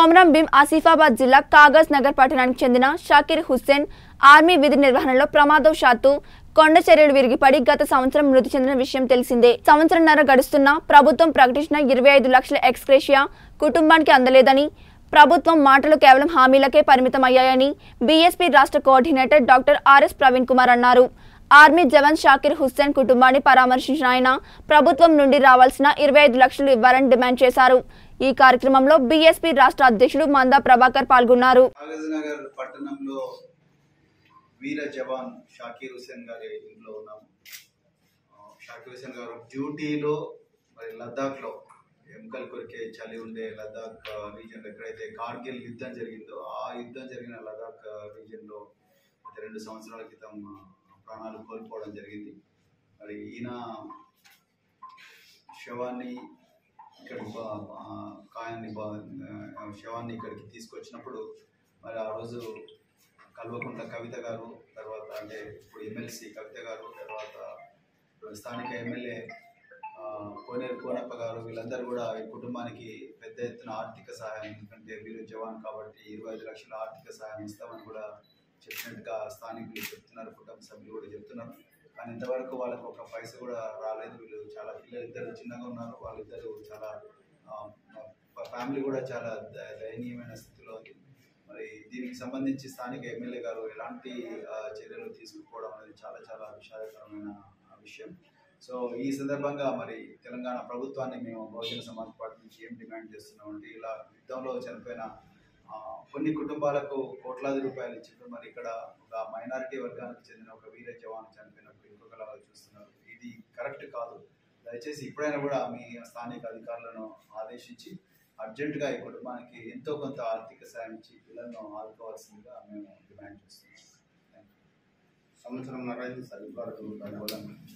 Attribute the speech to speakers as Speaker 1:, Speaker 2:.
Speaker 1: కొమరం భీం ఆసిఫాబాద్ జిల్లా కాగజ్ నగర్ పట్టణానికి చెందిన షాకిర్ హుస్సేన్ ఆర్మీ విధి నిర్వహణలో ప్రమాదవశాత్తు కొండ చర్యలు విరిగిపడి గత సంవత్సరం మృతి చెందిన విషయం తెలిసిందే సంవత్సరంన్నర గడుస్తున్నా ప్రభుత్వం ప్రకటించిన ఇరవై ఐదు లక్షల ఎక్స్క్రేషియా కుటుంబానికి అందలేదని ప్రభుత్వం మాటలు కేవలం హామీలకే పరిమితమయ్యాయని బీఎస్పీ రాష్ట్ర coordinator doctor RS Praveen Kumar అన్నారు ఆర్మీ జవాన్ షాకిర్ హుస్సేన్ కుటుంబాన్ని పరామర్శించిన ఆయన ప్రభుత్వం నుండి రావాల్సిన ఇరవై ఐదు లక్షలు ఇవ్వాలని డిమాండ్ చేశారు ఈ కార్యక్రమంలో బీఎస్పీ రాష్ట్ర అధ్యక్షుడు మందా ప్రభాకర్ పాల్గొన్నారు
Speaker 2: కాగజ్ నగర్ పట్టణంలో వీర జవాన్ షాకీర్ హుసేన్ గారి ఇంట్లో ఉన్నాము ఆ, షాకీర్ హుసేన్ గారు డ్యూటీలో మరి లద్దాఖ్లో ఎముకలు కొరికే చలి ఉండే లద్దాఖ్ రీజియన్లో ఎక్కడైతే కార్గిల్ యుద్ధం జరిగిందో ఆ యుద్ధం జరిగిన లద్దాఖ్ రీజియన్లో గత రెండు సంవత్సరాల క్రితం ఆ, ప్రాణాలు కోల్పోవడం జరిగింది మరి ఈయన శవాన్ని ఇక్కడికి బా- ఆ, కాయాన్ని బా- ఆ, శవాన్ని ఇక్కడికి తీసుకొచ్చినప్పుడు మరి ఆ రోజు కల్వకుంట్ల కవిత గారు తర్వాత అంటే ఇప్పుడు ఎమ్మెల్సీ కవిత గారు తర్వాత ఇప్పుడు స్థానిక ఎమ్మెల్యే ఆ, కోనేరు కోనప్ప గారు వీళ్ళందరూ కూడా ఈ కుటుంబానికి పెద్ద ఎత్తున ఆర్థిక సహాయం ఎందుకంటే వీరు జవాన్ కాబట్టి ఇరవై ఐదు లక్షల ఆర్థిక సహాయం ఇస్తామని కూడా చెప్పినట్టుగా స్థానికులు చెప్తున్నారు కుటుంబ సభ్యులు కూడా చెప్తున్నారు కానీ ఇంతవరకు వాళ్ళకి ఒక పైస కూడా రాలేదు వీళ్ళు చాలా పిల్లలు ఇద్దరు చిన్నగా ఉన్నారు వాళ్ళిద్దరు చాలా ఫ్యామిలీ కూడా చాలా ద- దయనీయమైన స్థితిలో ఉంది మరి దీనికి సంబంధించి స్థానిక ఎమ్మెల్యే గారు ఎలాంటి ఆ, చర్యలు తీసుకుపోవడం అనేది చాలా చాలా విషాదకరమైన ఆ, విషయం సో ఈ సందర్భంగా మరి తెలంగాణ ప్రభుత్వాన్ని మేము బహుజన సమాజ్ పార్టీ నుంచి ఏం డిమాండ్ చేస్తున్నామంటే ఇలా యుద్ధంలో చనిపోయిన ఆ, కొన్ని కుటుంబాలకు కోట్లాది రూపాయలు ఇచ్చారు మరి ఇక్కడ ఒక మైనారిటీ వర్గానికి చెందిన ఒక వీర జవాన్ చనిపోయినప్పుడు ఇంకొకలాగా చూస్తున్నారు ఇది కరెక్ట్ కాదు దయచేసి ఇప్పుడైనా కూడా మీ స్థానిక అధికారులను ఆదేశించి అర్జెంటుగా ఈ కుటుంబానికి ఎంతో కొంత ఆర్థిక సాయం ఇచ్చి పిల్లలను ఆదుకోవాల్సిందిగా మేము డిమాండ్ చేస్తున్నాం
Speaker 3: సంవత్సరం అయింది సార్ ఇప్పటివరకు